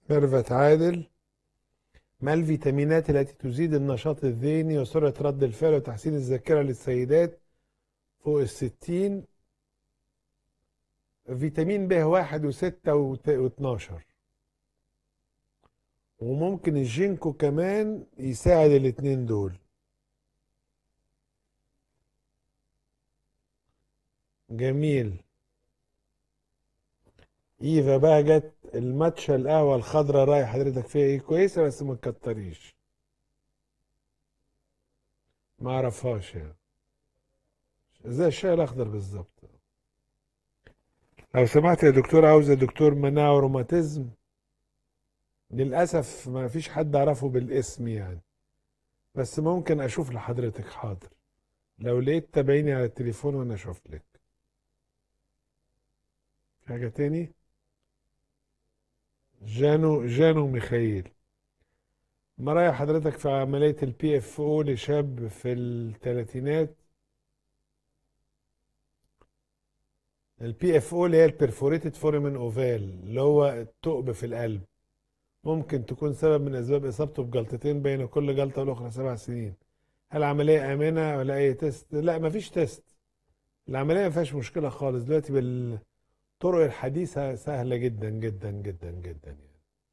ميرفت عادل ما الفيتامينات التي تزيد النشاط الذهني وسرعة رد الفعل وتحسين الذاكرة للسيدات فوق الستين فيتامين ب واحد وستة وت- واتناشر وممكن الجينكو كمان يساعد الاتنين دول جميل ايفا بقى جت الماتشا القهوة الخضراء رأي حضرتك فيها ايه كويسة بس ما تكتريش ما اعرفهاش يعني زي الشاي الاخضر بالظبط لو سمحت يا دكتور عاوزة دكتور مناعة وروماتيزم للأسف ما فيش حد أعرفه بالاسم يعني بس ممكن أشوف لحضرتك حاضر لو لقيت تابعيني على التليفون وأنا أشوف لك في حاجة تاني جانو جانو ميخائيل ما رأي حضرتك في عملية البي اف او لشاب في الثلاثينات البي اف او اللي هي البرفوريتد فورمن اوفال اللي هو الثقب في القلب ممكن تكون سبب من اسباب اصابته بجلطتين بين كل جلطه والاخرى سبع سنين هل العمليه امنه ولا اي تيست لا مفيش تيست العمليه ما فيهاش مشكله خالص دلوقتي بالطرق الحديثه سهله جدا جدا جدا جدا يعني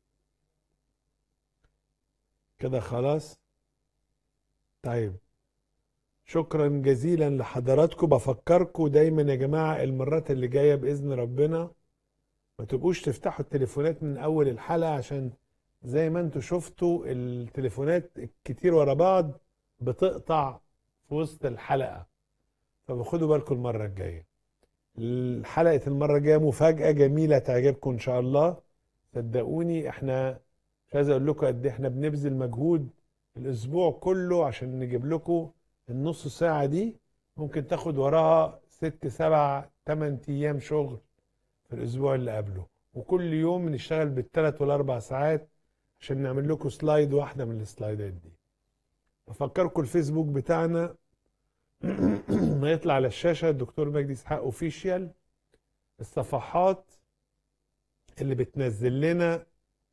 كده خلاص طيب شكرا جزيلا لحضراتكم بفكركم دايما يا جماعه المرات اللي جايه باذن ربنا ما تبقوش تفتحوا التليفونات من اول الحلقه عشان زي ما انتوا شفتوا التليفونات كتير ورا بعض بتقطع في وسط الحلقه فبخدوا بالكم المره الجايه حلقه المره الجايه مفاجاه جميله تعجبكم ان شاء الله صدقوني احنا مش عايز اقول لكم قد ايه احنا بنبذل مجهود الاسبوع كله عشان نجيب لكم النص ساعه دي ممكن تاخد وراها ست سبع تمن ايام شغل في الاسبوع اللي قبله وكل يوم بنشتغل بالثلاث والاربع ساعات عشان نعمل لكم سلايد واحده من السلايدات دي بفكركم الفيسبوك بتاعنا ما يطلع على الشاشه الدكتور مجدي اسحاق اوفيشيال الصفحات اللي بتنزل لنا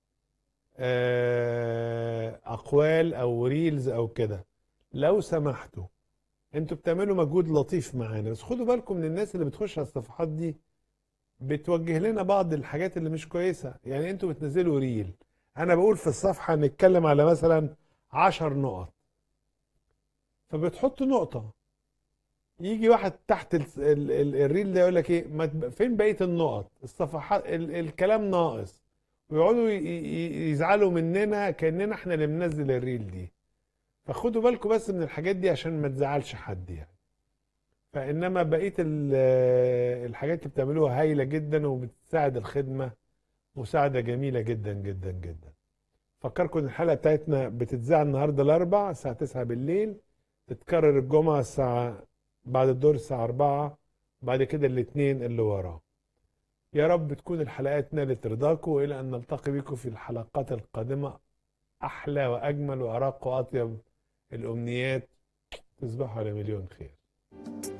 آه، اقوال او ريلز او كده لو سمحتوا انتوا بتعملوا مجهود لطيف معانا بس خدوا بالكم من الناس اللي بتخش على الصفحات دي بتوجه لنا بعض الحاجات اللي مش كويسة يعني انتوا بتنزلوا ريل انا بقول في الصفحة نتكلم على مثلا عشر نقط فبتحط نقطة يجي واحد تحت ال ال ال الريل ده يقول لك ايه ما تب- فين بقية النقط الصفحات ال الكلام ناقص ويقعدوا ي- ي- يزعلوا مننا كأننا احنا اللي بننزل الريل دي فخدوا بالكم بس من الحاجات دي عشان ما تزعلش حد يعني فانما بقيه ال- الحاجات اللي بتعملوها هايله جدا وبتساعد الخدمه مساعده جميله جدا جدا جدا فكركم ان الحلقه بتاعتنا بتتذاع النهارده الاربع الساعه 9 بالليل تتكرر الجمعه الساعه بعد الدور الساعه 4 بعد كده الاثنين اللي وراه يا رب تكون الحلقات نالت رضاكم والى ان نلتقي بكم في الحلقات القادمه احلى واجمل وارق واطيب الامنيات تصبحوا على مليون خير